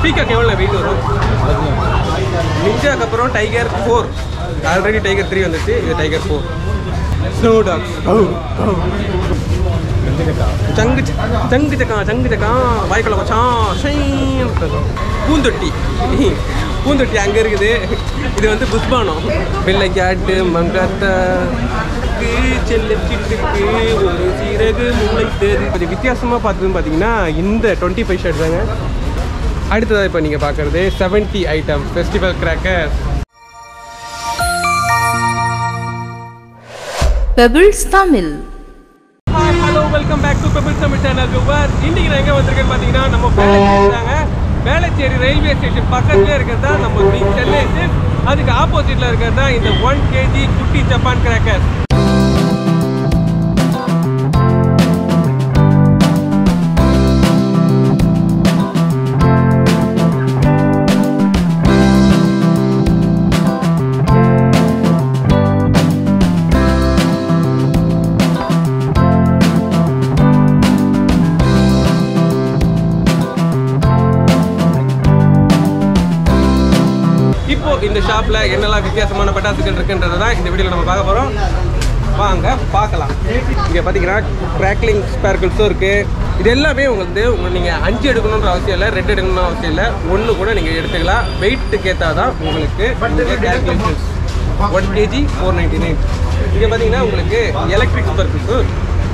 Peacock எவ்வளோ wait வரும் நிஞ்சாக்கு அப்புறம் tiger four already tiger three வந்துச்சு இது டைகர் ஃபோர் ஸ்னோ டாக் சங்கு ச- சங்கு சக்கா சங்கு சக்கா வாய்க்குள்ள வச்சான் ஷைன் பூந்தொட்டி பூந்தொட்டி அங்கே இருக்குது இது வந்து புஷ்பானம் வெள்ளை கேட்டு மங்காத்தா செல்ல சிட்டுக்கு ஒரு சீரகு முளைத்தது கொஞ்சம் வித்தியாசமாக பார்த்ததுன்னு பார்த்தீங்கன்னா இந்த டுவெண்ட்டி ஃபைவ் ஷர்ட் தாங்க அடுத்ததாக இப்போ நீங்கள் பார்க்குறது seventy item festival cracker Pebbles Tamil hi hello welcome back to pebble Tamil channel viewer இன்னைக்கு நான் எங்கே வந்திருக்கேன்னு பார்த்தீங்கன்னா நம்ம வேளச்சேரி தாங்க வேளச்சேரி ரயில்வே ஸ்டேஷன் பக்கத்துல இருக்கிறது தான் நம்ம ஸ்ரீ சென்னை சில்க். அதுக்கு ஆப்போசிட்ல இருக்கிறது தான் இந்த ஒன் கேஜி குட்டி ஜப்பான் கிராக்கர் இப்போ இந்த ஷாப்ல என்னெல்லாம் வித்தியாசமான பட்டாசுகள் இருக்குன்றதை தான் இந்த வீடியோல நம்ம பார்க்க போறோம் வாங்க பார்க்கலாம் இங்கே பார்த்தீங்கன்னா கிராக்லிங் ஸ்பேர்கிள்ஸும் இருக்கு இது எல்லாமே உங்களுக்கு உங்க நீங்கள் அஞ்சு எடுக்கணுன்ற அவசியம் இல்லை ரெண்டு எடுக்கணும்னு அவசியம் இல்லை ஒன்று கூட நீங்கள் எடுத்துக்கலாம் வெயிட்டுக்கு ஏற்றா தான் உங்களுக்கு calculations one KG four ninety nine இங்கே பார்த்தீங்கன்னா உங்களுக்கு எலக்ட்ரிக் ஸ்பேர்கிள்ஸும்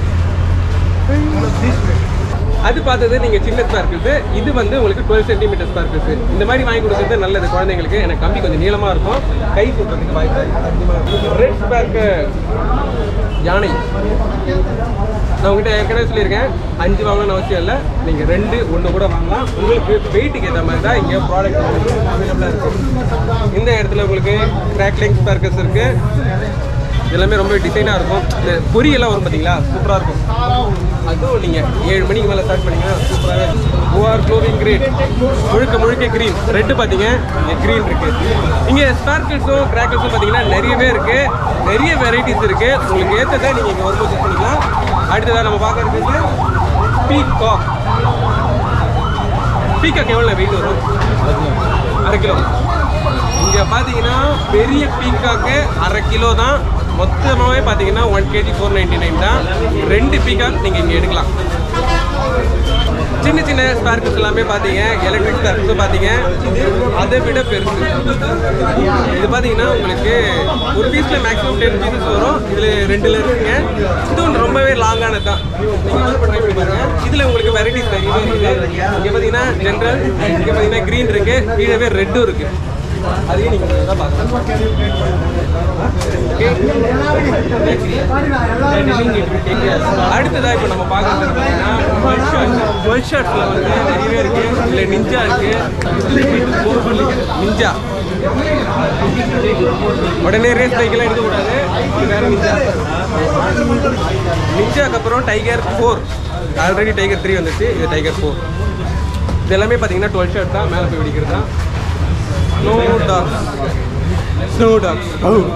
அது பார்த்தது நீங்கள் சின்ன ஸ்பார்க்கிள்ஸ் இது வந்து உங்களுக்கு டுவெல் சென்டிமீட்டர் ஸ்பார்க்கிள்ஸ் இந்த மாதிரி வாங்கி கொடுக்குறது நல்லது குழந்தைங்களுக்கு எனக்கு கம்பி கொஞ்சம் நீளமாக இருக்கும் கை சுற்றுறதுக்கு வாய்ப்பு ரெட் ஸ்பார்க்கு யானை நான் உங்ககிட்ட ஏற்கனவே சொல்லியிருக்கேன் அஞ்சு வாங்கணும்னு அவசியம் இல்லை நீங்கள் ரெண்டு ஒன்று கூட வாங்கலாம் உங்களுக்கு வெயிட்டுக்கு ஏற்ற மாதிரி தான் இங்கே ப்ராடக்ட் அவைலபிளாக இருக்கும் இந்த இடத்துல உங்களுக்கு கிராக்லிங் ஸ்பார்க்கர்ஸ் இருக்குது எல்லாமே ரொம்ப டிசைனாக இருக்கும் இந்த பொரியெல்லாம் வரும் பார்த்தீங்களா சூப்பராக இருக்கும் அதுவும் நீங்கள் ஏழு மணிக்கு மேலே ஸ்டார்ட் பண்ணீங்கன்னா சூப்பராகவே ஓஆர் க்ளோவிங் கிரீன் முழுக்க முழுக்க க்ரீன் ரெட்டு பார்த்தீங்க இங்கே க்ரீன் இருக்குது இங்கே ஸ்பார்க்கிள்ஸும் கிராக்கர்ஸும் பார்த்தீங்கன்னா நிறையவே இருக்குது நிறைய வெரைட்டிஸ் இருக்குது உங்களுக்கு ஏற்றதை நீங்கள் இங்கே வரும்போது செக் பண்ணிக்கலாம் அடுத்ததாக நம்ம பார்க்கறது பீகாக் பீகாக் எவ்வளோ வெயிட் வரும் அரை கிலோ இங்கே பார்த்தீங்கன்னா பெரிய பீக்காக்கு அரை கிலோ தான் மொத்தமாகவே பார்த்தீங்கன்னா one KG four ninety nine தான் ரெண்டு பீக்காக் நீங்கள் இங்கே எடுக்கலாம் சின்ன சின்ன ஸ்பார்க்ஸ் எல்லாமே பார்த்தீங்க எலக்ட்ரிக் ஸ்பார்க்ஸும் பார்த்தீங்க இது அதை விட பெருசு இது பார்த்தீங்கன்னா உங்களுக்கு ஒரு பீஸில் மேக்ஸிமம் டென் பீசஸ் வரும் இதில் ரெண்டில் இருக்குங்க இது ஒன்று ரொம்பவே லாங்கானது தான் நீங்கள் ட்ரை பண்ணி பாருங்க இதில் உங்களுக்கு வெரைட்டிஸ் நிறையவே இருக்குது இங்கே பார்த்தீங்கன்னா ஜென்ரல் இங்கே பார்த்தீங்கன்னா க்ரீன் இருக்குது கீழவே ரெட்டும் இருக்குது அதையும் நீங்கள் தான் பார்க்கலாம் அடுத்ததா இப்போ நம்ம பார்க்கறது பார்த்தீங்கன்னா ஒயிட் ஷர்ட் ஒயிட் ஷர்ட்ல வந்து நிறையவே இருக்கு இல்லை நிஞ்சா இருக்கு நிஞ்சா உடனே ரேஸ் பைக்கெல்லாம் எடுக்கக்கூடாது இது வேற நிஞ்சா நிஞ்சாக்கு அப்புறம் tiger four already tiger three வந்துச்சு இது டைகர் ஃபோர் இது எல்லாமே பார்த்தீங்கன்னா டுவெல் ஷர்ட் தான் மேலே போய் வெடிக்கிறது தான் snow dogs snow dogs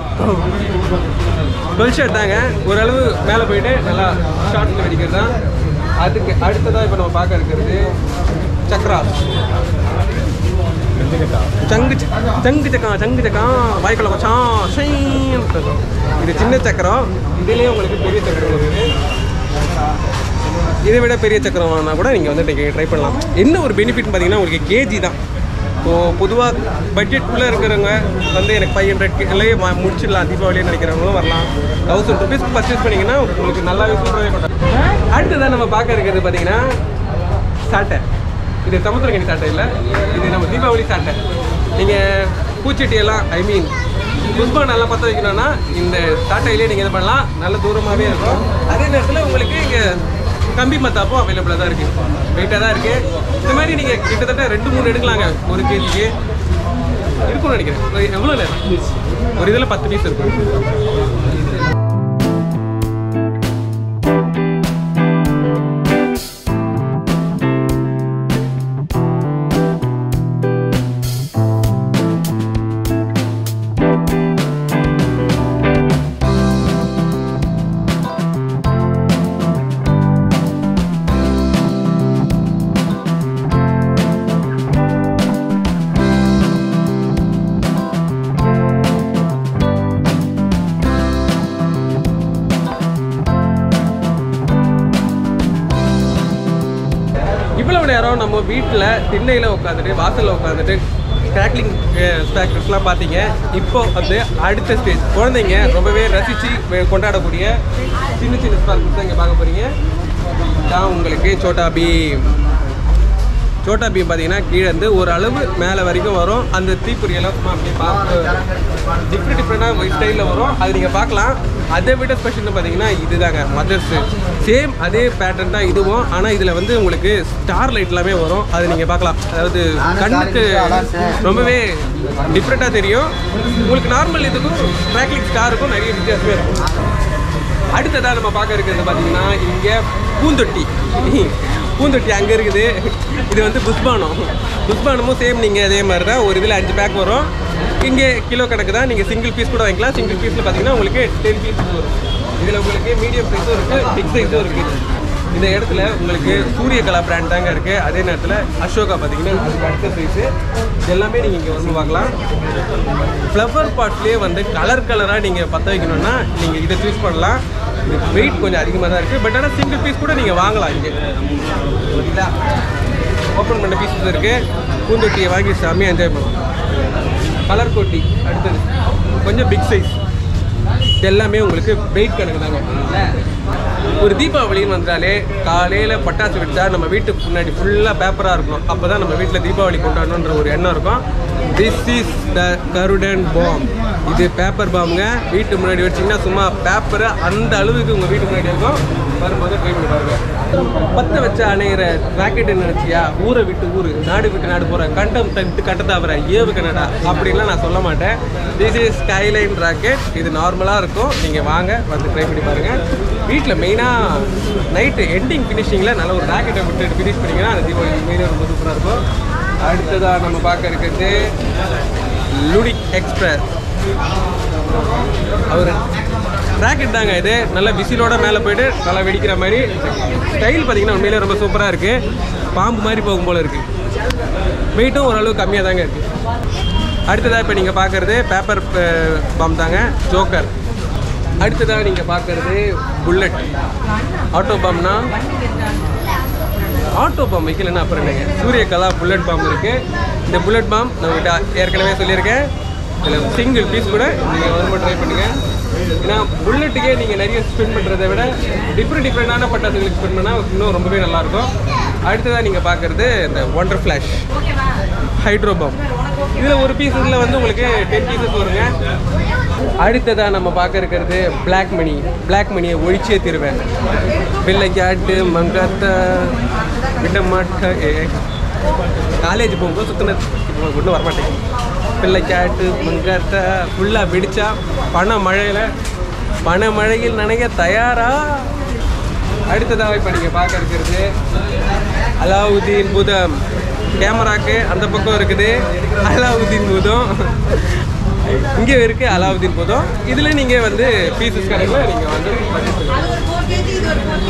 twelve shot தாங்க ஓரளவு மேலே போயிட்டு நல்லா ஷார்ட்ஸில் வெடிக்கிறது தான் அதுக்கு அடுத்ததாக இப்போ நம்ம பார்க்க இருக்கிறது சக்ரா சங்கு ச- சங்கு சக்கா சங்கு சக்கா வாய்க்குள்ள வச்சான் ஷைன் இது சின்ன சக்கரம் இதுலேயே உங்களுக்கு பெரிய சக்கரம் இருக்குது இதை விட பெரிய சக்கரம் வாங்கினா கூட நீங்கள் வந்து நீங்கள் ட்ரை பண்ணலாம் என்ன ஒரு பெனிஃபிட்னு பார்த்தீங்கன்னா உங்களுக்கு கேஜி தான் ஸோ பொதுவாக பட்ஜெட்குள்ளே இருக்கிறவங்க வந்து எனக்கு ஃபைவ் ஹண்ட்ரட்லேயே முடிச்சிடலாம் தீபாவளின்னு நினைக்கிறவங்களும் வரலாம் தௌசண்ட் ருபீஸ் பர்ச்சேஸ் பண்ணிங்கன்னா உங்களுக்கு நல்லாவே சூப்பராகவே கொண்டாடும் அடுத்ததான் நம்ம பார்க்க இருக்கிறது பார்த்தீங்கன்னா சாட்டை இது சமுத்திரக்கணி சாட்டை இல்லை இது நம்ம தீபாவளி சாட்டை நீங்கள் பூச்செட்டியெல்லாம் ஐ மீன் புஷ்பம் நல்லா பற்ற வைக்கணும்னா இந்த சாட்டையிலே நீங்கள் இது பண்ணலாம் நல்ல தூரமாகவே இருக்கும் அதே நேரத்தில் உங்களுக்கு இங்கே கம்பி மத்தாப்பும் அவைலபிளாக தான் இருக்குது வெயிட்டாக தான் இருக்குது இந்த மாதிரி நீங்கள் கிட்டத்தட்ட ரெண்டு மூணு எடுக்கலாங்க ஒரு கேஜிக்கு இருக்கும்னு நினைக்கிறேன் எவ்வளோ நேரம் ஒரு இதில் பத்து பீஸ் இருக்கும் நேரம் நம்ம வீட்டில் திண்ணையில் உட்காந்துட்டு வாசலில் உட்காந்துட்டு கிராக்லிங் ஸ்பேக்கர்ஸ்லாம் பார்த்தீங்க இப்போ வந்து அடுத்த ஸ்டேஜ் குழந்தைங்க ரொம்பவே ரசித்து கொண்டாடக்கூடிய சின்ன சின்ன ஸ்பேக்கர்ஸ் தான் இங்கே பார்க்க போகிறீங்க தான் உங்களுக்கு சோட்டா பீம் சோட்டா பீம் பார்த்தீங்கன்னா கீழே இருந்து ஒரு அளவு மேலே வரைக்கும் வரும் அந்த தீப்பொறியெல்லாம் சும்மா அப்படியே பார்த்து டிஃப்ரெண்ட் டிஃப்ரெண்டாக ஸ்டைலில் வரும் அது நீங்கள் பார்க்கலாம் அதை விட ஸ்பெஷல்னு பார்த்தீங்கன்னா இதுதாங்க மதர்ஸ் சேம் அதே பேட்டர்ன் தான் இதுவும் ஆனால் இதில் வந்து உங்களுக்கு ஸ்டார் லைட் எல்லாமே வரும் அது நீங்கள் பார்க்கலாம் அதாவது கண்ணுக்கு ரொம்பவே டிஃப்ரெண்ட்டாக தெரியும் உங்களுக்கு நார்மல் இதுக்கும் ட்ராக்லிங் ஸ்டாருக்கும் நிறைய வித்தியாசமே இருக்கும் அடுத்ததாக நம்ம பார்க்க இருக்கிறது பார்த்தீங்கன்னா இங்கே பூந்தொட்டி பூந்தொட்டி அங்கே இருக்குது இது வந்து புஷ்பானம் புஷ்பானமும் சேம் நீங்கள் அதே மாதிரி தான் ஒரு இதில் அஞ்சு பேக் வரும் இங்கே கிலோ கணக்கு தான் நீங்கள் சிங்கிள் பீஸ் கூட வாங்கிக்கலாம் சிங்கிள் பீஸில் பார்த்தீங்கன்னா உங்களுக்கு டென் பீஸ் வரும் இதில் உங்களுக்கு மீடியம் சைஸும் இருக்குது பிக் சைஸும் இருக்குது இந்த இடத்துல உங்களுக்கு சூரியகலா பிராண்ட் தாங்க இருக்குது அதே நேரத்தில் அசோகா பார்த்தீங்கன்னா அதுக்கு அடுத்த சைஸு எல்லாமே நீங்கள் இங்கே வந்து பார்க்கலாம் ஃப்ளவர் பாட்லேயே வந்து கலர் கலராக நீங்கள் பற்ற வைக்கணும்னா நீங்கள் இதை சூஸ் பண்ணலாம் இது வெயிட் கொஞ்சம் அதிகமாக தான் இருக்குது பட் ஆனால் சிங்கிள் பீஸ் கூட நீங்கள் வாங்கலாம் இங்கே சரிங்களா ஓப்பன் பண்ண பீஸஸ் இருக்குது பூந்தொட்டியை வாங்கி செம்மையாக என்ஜாய் பண்ணலாம் கலர் கொட்டி அடுத்தது கொஞ்சம் பிக் சைஸ் இது எல்லாமே உங்களுக்கு வெயிட் கணக்கு தாங்க ஒரு தீபாவளின்னு வந்தாலே காலையில் பட்டாசு வெடிச்சா நம்ம வீட்டுக்கு முன்னாடி ஃபுல்லாக பேப்பராக இருக்கணும் அப்போ தான் நம்ம வீட்டில் தீபாவளி கொண்டாடணுன்ற ஒரு எண்ணம் இருக்கும் this is the Garudan bomb இது பேப்பர் பாம்புங்க வீட்டு முன்னாடி வச்சிங்கன்னா சும்மா பேப்பரு அந்த அளவுக்கு உங்கள் வீட்டு முன்னாடி இருக்கும் வரும்போது ட்ரை பண்ணி பாருங்க பத்த வச்ச அணையிற ராக்கெட் நினைச்சியா ஊரை விட்டு ஊர் நாடு விட்டு நாடு போகிற கண்டம் தட்டு கட்டத்தாவற ஏவு கனடா அப்படின்லாம் நான் சொல்ல மாட்டேன் திஸ் இஸ் ஸ்கைலைன் ராக்கெட் இது நார்மலாக இருக்கும் நீங்கள் வாங்க வந்து ட்ரை பண்ணி பாருங்கள் வீட்டில் மெயினாக நைட்டு எண்டிங் ஃபினிஷிங்கில் நல்ல ஒரு ராக்கெட்டை விட்டு ஃபினிஷ் பண்ணிங்கன்னா அந்த தீபாவளி மெயினாக ரொம்ப சூப்பராக இருக்கும் அடுத்ததாக நம்ம பார்க்க இருக்கிறது லுடிக் எக்ஸ்பிரஸ் அவர் ராக்கெட் தாங்க இது நல்ல விசிலோட மேலே போயிட்டு நல்லா வெடிக்கிற மாதிரி ஸ்டைல் பார்த்தீங்கன்னா உண்மையிலே ரொம்ப சூப்பராக இருக்குது பாம்பு மாதிரி போகும் போல இருக்குது வெயிட்டும் ஓரளவு கம்மியாக தாங்க இருக்குது அடுத்ததாக இப்போ நீங்கள் பார்க்குறது பேப்பர் பாம் தாங்க ஜோக்கர் அடுத்ததாக நீங்கள் பார்க்குறது புல்லட் ஆட்டோ பாம்னா ஆட்டோ பாம் வைக்கலன்னா அப்புறம் என்னங்க சூரியகலா புல்லட் பாம் இருக்குது இந்த புல்லட் பாம் நம்மகிட்ட ஏற்கனவே சொல்லியிருக்கேன் இதில் சிங்கிள் பீஸ் கூட நீங்கள் வரும்போது ட்ரை பண்ணுங்கள் ஏன்னா புல்லட்டுக்கே நீங்கள் நிறைய ஸ்பெண்ட் பண்ணுறதை விட டிஃப்ரெண்ட் டிஃப்ரெண்டான பட்டாசுகளுக்கு ஸ்பெண்ட் பண்ணால் இன்னும் ரொம்பவே நல்லாயிருக்கும் அடுத்ததாக நீங்கள் பார்க்குறது இந்த ஒண்டர் ஃப்ளாஷ் ஹைட்ரோ பாம் இதில் ஒரு பீஸ் இதில் வந்து உங்களுக்கு டென் பீசஸ் வருங்க அடுத்ததாக நம்ம பார்க்க இருக்கிறது பிளாக் மணி பிளாக் மணியை ஒழிச்சே தருவேன் பிள்ளை கேட்டு மங்காத்த விட மாட்ட காலேஜ் போகும்போது சுத்தினது இப்போ ஒன்றும் வரமாட்டேங்க பிள்ளை கேட்டு மங்காத்த ஃபுல்லாக வெடிச்சா பண மழையில் பண மழையில் நனைய தயாரா அடுத்ததாக இப்போ நீங்கள் பார்க்க இருக்கிறது அலாவுதீன் புதம் கேமராக்கு அந்த பக்கம் இருக்குது அலாவுதீன் புதம் இங்கே இருக்கு அலாவுதீன் புதம் இதில் நீங்கள் வந்து பீசஸ் கடையில் நீங்கள் வந்து purchase பண்ணிக்கலாம்.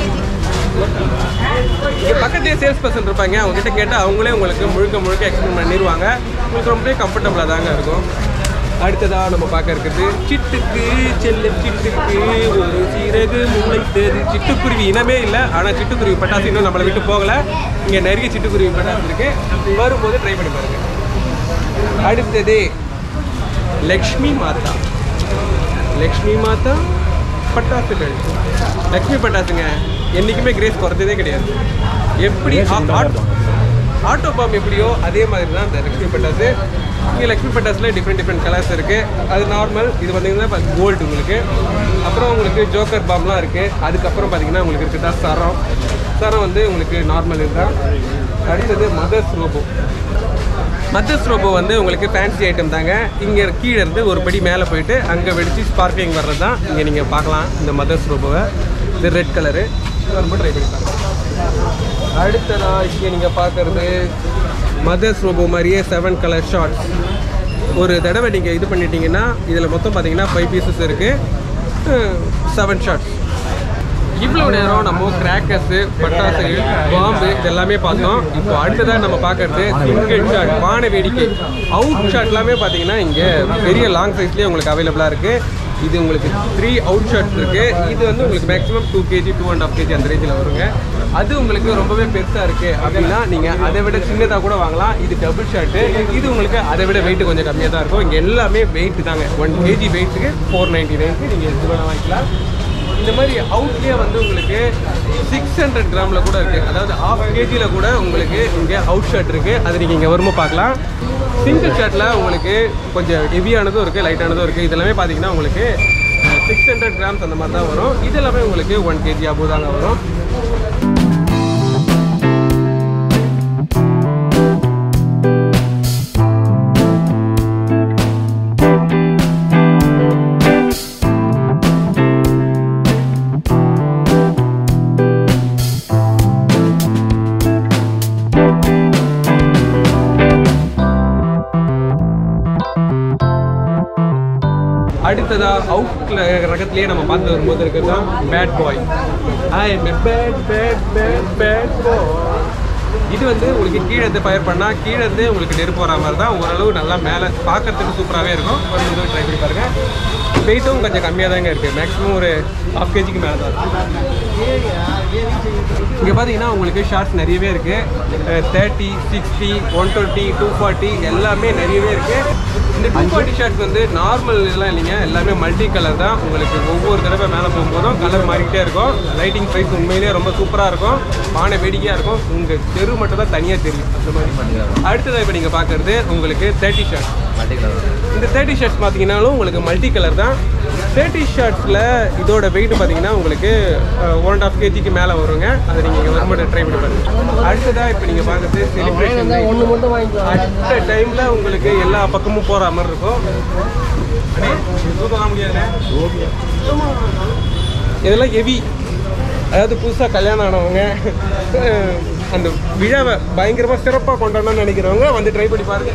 இங்கே பக்கத்துலேயே சேல்ஸ் பர்சன் இருப்பாங்க அவங்க கிட்ட கேட்டால் அவங்களே உங்களுக்கு முழுக்க முழுக்க எக்ஸ்பிளைன் பண்ணிடுவாங்க உங்களுக்கு ரொம்பவே கம்ஃபர்டபுளாக தாங்க இருக்கும் அடுத்ததாக நம்ம பார்க்க இருக்கிறது சிட்டுக்கு செல்ல சிட்டுக்கு ஒரு சிறகு முளைத்தது சிட்டுக்குருவி இனமே இல்லை ஆனால் சிட்டுக்குருவி பட்டாசு இன்னும் நம்மளை விட்டு போகலை இங்கே நிறைய சிட்டுக்குருவி பட்டாசு இருக்கு வரும்போது ட்ரை பண்ணி பாருங்க அடுத்தது லக்ஷ்மி மாதா லக்ஷ்மி மாதா பட்டாசுகள் லக்ஷ்மி பட்டாசுங்க என்றைக்குமே கிரேஸ் குறைஞ்சதே கிடையாது எப்படி ஆ- ஆட்டோ ஆட்டோ பாம் எப்படியோ அதே மாதிரி தான் இந்த லக்ஷ்மி பட்டாசு இங்கே லக்ஷ்மி பட்டாஸில் டிஃப்ரெண்ட் டிஃப்ரெண்ட் கலர்ஸ் இருக்குது அது நார்மல் இது பார்த்தீங்கன்னா கோல்டு உங்களுக்கு அப்புறம் உங்களுக்கு ஜோக்கர் பாம்லாம் இருக்குது அதுக்கப்புறம் பார்த்தீங்கன்னா உங்களுக்கு இருக்குதா சரம் சரம் வந்து உங்களுக்கு நார்மல் இதுதான் அடுத்தது மதர்ஸ் ரோபோ மதர்ஸ் ரோபோ வந்து உங்களுக்கு ஃபேன்சி ஐட்டம் தாங்க இங்கே கீழே இருந்து ஒரு படி மேலே போயிட்டு அங்கே வெடிச்சு ஸ்பார்க்லிங் வர்றது தான் இங்கே நீங்கள் பார்க்கலாம் இந்த மதர்ஸ் ரோபோவை இது ரெட் கலரு ரொம்ப ட்ரை பண்ணி பாருங்க அடுத்ததா இங்கே நீங்கள் பார்க்குறது மதர்ஸ் ரோபோ மாதிரியே செவன் கலர் ஷார்ட்ஸ் ஒரு தடவை நீங்கள் இது பண்ணிட்டீங்கன்னா இதில் மொத்தம் பார்த்தீங்கன்னா ஃபைவ் பீசஸ் இருக்குது செவன் ஷார்ட்ஸ் இவ்வளோ நேரம் நம்ம கிராக்கர்ஸு பட்டாசுகள் பாம்பு இதெல்லாமே பார்த்தோம் இப்போ அடுத்ததாக நம்ம பார்க்கறது சிங்கிள் ஷாட் வான வேடிக்கை அவுட் ஷாட் எல்லாமே பார்த்தீங்கன்னா இங்கே பெரிய லாங் சைஸ்லேயே உங்களுக்கு அவைலபிளாக இருக்குது இது உங்களுக்கு த்ரீ அவுட் ஷாட்ஸ் இருக்குது இது வந்து உங்களுக்கு maximum two KG two and half KG அந்த ரேஞ்சில் வருங்க அது உங்களுக்கு ரொம்பவே பெருசா இருக்கு அப்படின்னா நீங்க அதை விட சின்னதா கூட வாங்கலாம் இது டபுள் ஷர்ட் இது உங்களுக்கு அதை விட வெயிட் கொஞ்சம் கம்மியா தான் இருக்கும் இங்க எல்லாமே வெயிட் தாங்க ஒன் கேஜி வெயிட்டுக்கு ஃபோர் நைன்டி நைனுக்கு நீங்க எது வேணா வாங்கிக்கலாம் இந்த மாதிரி அவுட்லேயே வந்து உங்களுக்கு சிக்ஸ் ஹண்ட்ரட் கிராமில் கூட இருக்குது அதாவது ஆஃப் கேஜியில் கூட உங்களுக்கு இங்கே அவுட் ஷர்ட் இருக்குது அது நீங்கள் இங்கே வரும்போது பார்க்கலாம் சிங்கிள் ஷர்ட்டில் உங்களுக்கு கொஞ்சம் ஹெவியானதும் இருக்குது லைட்டானதும் இருக்குது இதெல்லாமே பார்த்தீங்கன்னா உங்களுக்கு சிக்ஸ் ஹண்ட்ரட் கிராம்ஸ் அந்த மாதிரி தான் வரும் இது எல்லாமே உங்களுக்கு ஒன் கேஜி அபோவ் தாங்க வரும் அடுத்ததா அவுட்ல ரகத்திலேயே நம்ம பார்த்து வரும்போது இருக்கிறது தான் bad boy I am bad bad bad bad boy இது வந்து உங்களுக்கு கீழே இருந்து ஃபயர் பண்ணால் கீழே இருந்து உங்களுக்கு நெருப்பு வர மாதிரி தான் ஓரளவு நல்லா மேலே பார்க்கறதுக்கு சூப்பராகவே இருக்கும் ஒரு நிமிஷம் ட்ரை பண்ணி பாருங்க வெயிட்டும் கொஞ்சம் கம்மியாக தாங்க இருக்குது மேக்ஸிமம் ஒரு ஹாஃப் கேஜிக்கு மேலே தான் இருக்கும் இங்கே பார்த்தீங்கன்னா உங்களுக்கு ஷார்ட்ஸ் நிறையவே இருக்குது thirty sixty one twenty two forty எல்லாமே நிறையவே இருக்குது இந்த டூ ஃபார்ட்டி ஷார்ட்ஸ் வந்து நார்மல் இதெல்லாம் இல்லைங்க எல்லாமே மல்டி கலர் தான் உங்களுக்கு ஒவ்வொரு தடவை மேலே போகும்போதும் கலர் மாறிக்கிட்டே இருக்கும் லைட்டிங் ப்ரைஸ் உண்மையிலேயே ரொம்ப சூப்பராக இருக்கும் பானை வேடிக்கையாக இருக்கும் உங்கள் தெரு மட்டும் தான் தனியாக தெரியும் அந்த மாதிரி அடுத்ததாக இப்போ நீங்கள் பார்க்குறது உங்களுக்கு தேர்ட்டி ஷார்ட் இந்த தேர்ட்டி ஷர்ட்ஸ் பார்த்தீங்கன்னாலும் உங்களுக்கு மல்டி கலர் தான் தேர்ட்டி ஷர்ட்ஸில் இதோட வெயிட் பார்த்தீங்கன்னா உங்களுக்கு ஒன் அண்ட் ஆஃப் கேஜிக்கு மேலே வருங்க அதை நீங்கள் இங்கே வரும்போது ட்ரை பண்ணி பாருங்க அடுத்ததாக இப்போ நீங்கள் பார்க்குறது செலிப்ரேஷன் ஒன்று மட்டும் வாங்கிக்கலாம் அட் டைமில் உங்களுக்கு எல்லா பக்கமும் போகிற மாதிரி இருக்கும் அண்ணே, இது தூக்கம் முடியாதுண்ணே இதெல்லாம் ஹெவி அதாவது புதுசாக கல்யாணம் ஆனவங்க அஹ், அந்த விழாவை பயங்கரமாக சிறப்பாக கொண்டாடணும்னு நினைக்கிறவங்க வந்து ட்ரை பண்ணி பாருங்க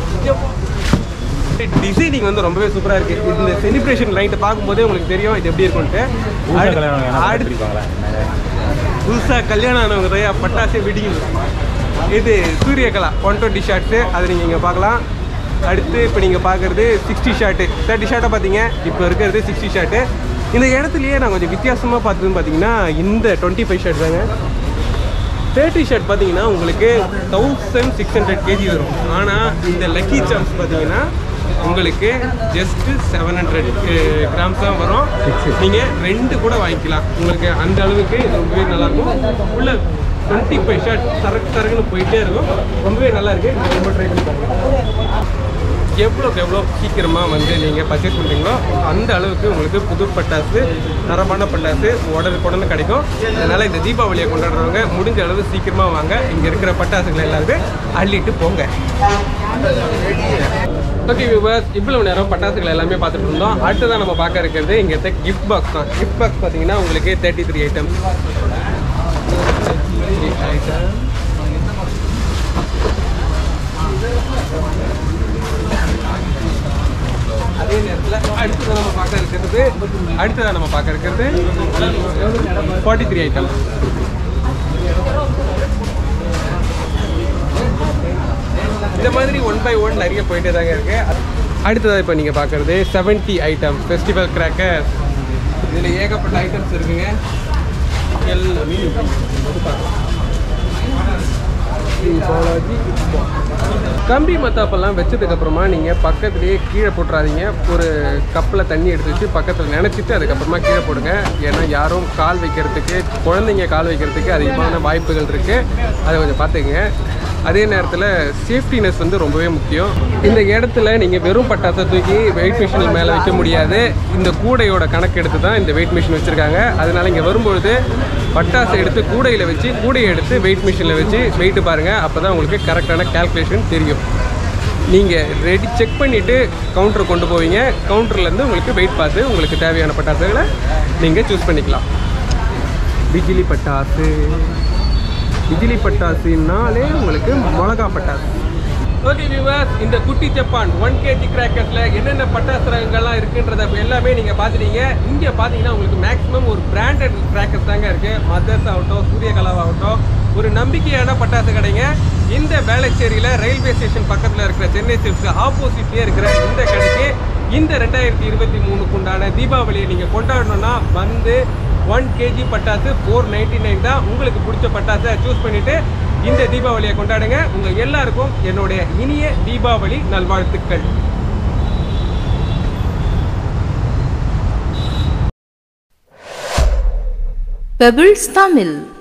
டிசைனிங் வந்து ரொம்பவே சூப்பராக இருக்குது இந்த செலிப்ரேஷன் லைட்டை பார்க்கும்போதே உங்களுக்கு தெரியும் இது எப்படி இருக்கும்ட்டு அடுத்து புதுசாக கல்யாணம் ஆனவங்க நிறையா பட்டாசே வெடியும் இது சூரியகலா ஒன் டுவெண்ட்டி ஷார்ட்ஸு அதை நீங்கள் இங்கே பார்க்கலாம் அடுத்து இப்போ நீங்கள் பார்க்குறது சிக்ஸ்டி ஷார்ட்டு தேர்ட்டி ஷார்ட்டை பார்த்தீங்க இப்போ இருக்கிறது சிக்ஸ்டி ஷார்ட்டு இந்த இடத்துலையே நான் கொஞ்சம் வித்தியாசமாக பார்த்ததுன்னு பார்த்தீங்கன்னா இந்த டுவெண்ட்டி ஃபைவ் ஷார்ட் தாங்க தேர்ட்டி ஷர்ட் பார்த்தீங்கன்னா உங்களுக்கு தௌசண்ட் சிக்ஸ் ஹண்ட்ரட் கேஜி வரும் ஆனால் இந்த லக்கி சாம்ஸ் பார்த்தீங்கன்னா உங்களுக்கு ஜஸ்ட்டு செவன் ஹண்ட்ரட் கிராம்ஸ் தான் வரும் நீங்கள் ரெண்டு கூட வாங்கிக்கலாம் உங்களுக்கு அந்த அளவுக்கு இது ரொம்பவே நல்லாயிருக்கும் உள்ள டுவெண்ட்டி ஃபைவ் ஷர்ட் சரக்கு சரக்குன்னு போயிட்டே இருக்கும் ரொம்பவே நல்லா இருக்கு நீங்க ரொம்ப ட்ரை பண்ணி பாருங்க எவ்வளோக்கு எவ்வளோ சீக்கிரமாக வந்து நீங்கள் பர்ச்சேஸ் பண்ணுறீங்களோ அந்த அளவுக்கு உங்களுக்கு புது பட்டாசு தரமான பட்டாசு உடனுக்குடனே கிடைக்கும் அதனால் இந்த தீபாவளியை கொண்டாடுறவங்க முடிஞ்ச அளவு சீக்கிரமாக வாங்க இங்கே இருக்கிற பட்டாசுகளை எல்லாருமே அள்ளிட்டு போங்க ஓகே வியூவர்ஸ் இவ்வளவு நேரம் பட்டாசுகள் எல்லாமே பார்த்துட்டு இருந்தோம் அடுத்ததான் நம்ம பார்க்க இருக்கிறது இங்கே இருக்க கிஃப்ட் பாக்ஸ் தான் கிஃப்ட் பாக்ஸ் பார்த்தீங்கன்னா உங்களுக்கு தேர்ட்டி த்ரீ ஐட்டம்ஸ் ஐட்டம் அதே நேரத்தில் அடுத்ததாக நம்ம பார்க்க இருக்கிறது அடுத்ததாக நம்ம பார்க்க இருக்கிறது ஃபார்ட்டி த்ரீ ஐட்டம் இந்த மாதிரி ஒன் பை ஒன் நிறைய போயிட்டே தாங்க இருக்கு அடுத்ததாக இப்போ நீங்கள் பார்க்குறது செவன்ட்டி ஐட்டம் ஃபெஸ்டிவல் கிராக்கர் இதில் ஏகப்பட்ட ஐட்டம்ஸ் இருக்குங்க எல்லாமே வந்து பார்க்கலாம் ஸ்ரீ பாலாஜி கம்பி மத்தாப்பெல்லாம் வச்சதுக்கு அப்புறமா நீங்கள் பக்கத்துலேயே கீழே போட்டுறாதீங்க ஒரு கப்பில் தண்ணி எடுத்து வச்சு பக்கத்தில் நினச்சிட்டு அதுக்கப்புறமா கீழே போடுங்க ஏன்னா யாரும் கால் வைக்கிறதுக்கு குழந்தைங்க கால் வைக்கிறதுக்கு அதிகமான வாய்ப்புகள் இருக்குது அதை கொஞ்சம் பார்த்துக்கங்க அதே நேரத்தில் சேஃப்டினஸ் வந்து ரொம்பவே முக்கியம் இந்த இடத்துல நீங்கள் வெறும் பட்டாசை தூக்கி வெயிட் மிஷின் மேலே வைக்க முடியாது இந்த கூடையோட கணக்கு எடுத்து தான் இந்த வெயிட் மிஷின் வச்சுருக்காங்க அதனால இங்கே வரும்பொழுது பட்டாசை எடுத்து கூடையில் வச்சு கூடையை எடுத்து வெயிட் மிஷினில் வச்சு வெயிட்டு பாருங்கள் அப்போ தான் உங்களுக்கு கரெக்டான கேல்குலேஷன் தெரியும் நீங்கள் ரெடி செக் பண்ணிவிட்டு கவுண்டர் கொண்டு போவீங்க கவுண்டர்லேருந்து உங்களுக்கு வெயிட் பார்த்து உங்களுக்கு தேவையான பட்டாசுகளை நீங்கள் சூஸ் பண்ணிக்கலாம் பிஜிலி பட்டாசு பிஜிலி பட்டாசுனாலே உங்களுக்கு மிளகா பட்டாசு ஓகே வியூவர்ஸ் இந்த குட்டி ஜப்பான் ஒன் கேஜி கிராக்கர்ஸில் என்னென்ன பட்டாசு ரகங்கள்லாம் இருக்குன்றத எல்லாமே நீங்கள் பார்த்துட்டீங்க இங்கே பார்த்தீங்கன்னா உங்களுக்கு மேக்ஸிமம் ஒரு பிராண்டட் கிராக்கர்ஸ் தாங்க இருக்குது மதர்ஸ் ஆகட்டும் சூரியகலாவாகட்டும் ஒரு நம்பிக்கையான பட்டாசு கடைங்க இந்த வேளச்சேரியில் ரயில்வே ஸ்டேஷன் பக்கத்தில் இருக்கிற சென்னை சில்க்ஸ் ஆப்போசிட்லேயே இருக்கிற இந்த கடைக்கு இந்த ரெண்டாயிரத்தி இருபத்தி மூணுக்கு உண்டான தீபாவளியை நீங்கள் கொண்டாடணும்னா வந்து ஒன் கேஜி பட்டாசு ஃபோர் நைன்டி நைன் தான் உங்களுக்கு பிடிச்ச பட்டாசை சூஸ் பண்ணிட்டு இந்த தீபாவளியை கொண்டாடுங்க உங்க எல்லாருக்கும் என்னுடைய இனிய தீபாவளி நல்வாழ்த்துக்கள் Pebbles Tamil